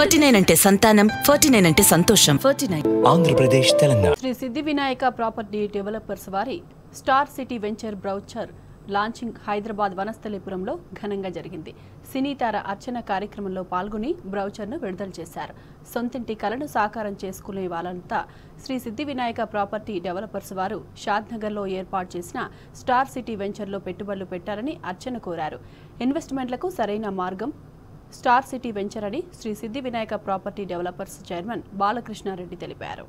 forty nine అంటే సంతానం forty nine అంటే సంతోషం forty nine Andhra Pradesh Telangana Sri Siddhi Vinayaka property developers వారి star city venture brochure launching Hyderabad వనస్థలిపురంలో ఘనంగా జరిగింది సినీతార అర్చన కార్యక్రమంలో పాల్గొని బ్రౌచర్ను విడుదల చేశారు సొంతింటి కలను సాకారం చేసుకునే వాళ్ళంతా శ్రీ సిద్ధి వినాయక ప్రాపర్టీ డెవలపర్స్ వారు షాద్నగర్లో ఏర్పాటు చేసిన స్టార్ సిటీ వెంచర్లో పెట్టుబడులు పెట్టారని అర్చన కోరారు ఇన్వెస్ట్మెంట్లకు సరైన మార్గం స్టార్ సిటీ వెంచర్ అని Sri Siddhi Vinayaka property developers chairman Balakrishnareddy తెలిపారు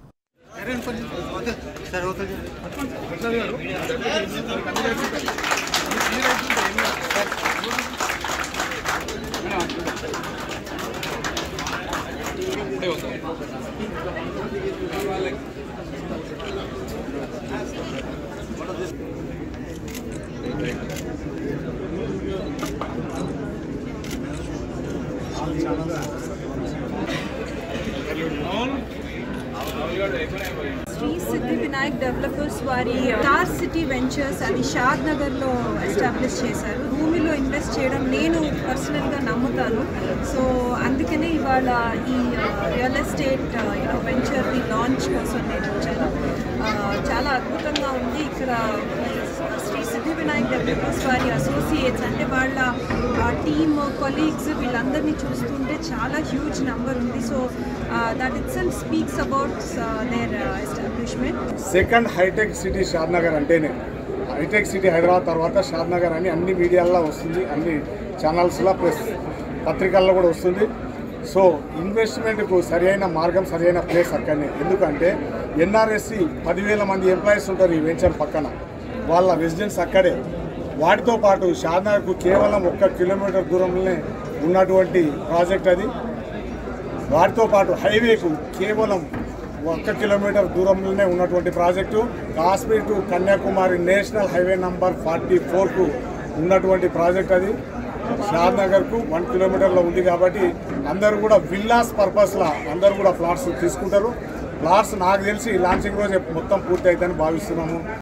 శ్రీ సిద్ధి వినాయక్ డెవలపర్స్ వారి స్టార్ సిటీ వెంచర్స్ అది షాద్ నగర్లో ఎస్టాబ్లిష్ చేశారు భూమిలో ఇన్వెస్ట్ చేయడం నేను పర్సనల్గా నమ్ముతాను సో అందుకనే ఇవాళ ఈ రియల్ ఎస్టేట్ యూనో వెంచర్ని లాంచ్ కోసం నేను వచ్చాను ఆ, చాలా అద్భుతంగా ఉంది ఇక్కడ శ్రీ సిద్ధి వినాయక్ డెవలపర్స్ వారి అసోసియేట్స్ అంటే వాళ్ళ టీమ్ కొలీగ్స్ వీళ్ళందరినీ చూస్తుంటే చాలా హ్యూజ్ నెంబర్ ఉంది so that itself speaks about their establishment second hitech city Shadnagar అంటేనే హైటెక్ సిటీ హైదరాబాద్ తర్వాత షాద్నగర్ అని అన్ని మీడియాల్లో వస్తుంది అన్ని ఛానల్స్లో ప్లస్ పత్రికల్లో కూడా వస్తుంది సో ఇన్వెస్ట్మెంట్కు సరైన మార్గం సరైన ప్లేస్ అక్కడనే ఎందుకంటే ఎన్ఆర్ఎస్సి పదివేల మంది ఎంప్లాయీస్ ఉంటారు ఈ వెంచర్ పక్కన వాళ్ళ రెసిడెన్స్ అక్కడే వాటితో పాటు షాద్నగర్కు కేవలం ఒక్క కిలోమీటర్ దూరంలోనే ఉన్నటువంటి ప్రాజెక్ట్ అది వాటితో పాటు హైవేకు కేవలం ఒక్క కిలోమీటర్ దూరంలోనే ఉన్నటువంటి project Kashmir to Kanyakumari national highway number forty ఫోర్కు ఉన్నటువంటి ప్రాజెక్ట్ అది షాద్ నగర్కు వన్ కిలోమీటర్లో ఉంది కాబట్టి అందరూ కూడా విల్లాస్ పర్పస్లా అందరూ కూడా ఫ్లాట్స్ తీసుకుంటారు ఫ్లాట్స్ నాకు తెలిసి లాంచింగ్ రోజే మొత్తం పూర్తి అవుతుందని భావిస్తున్నాము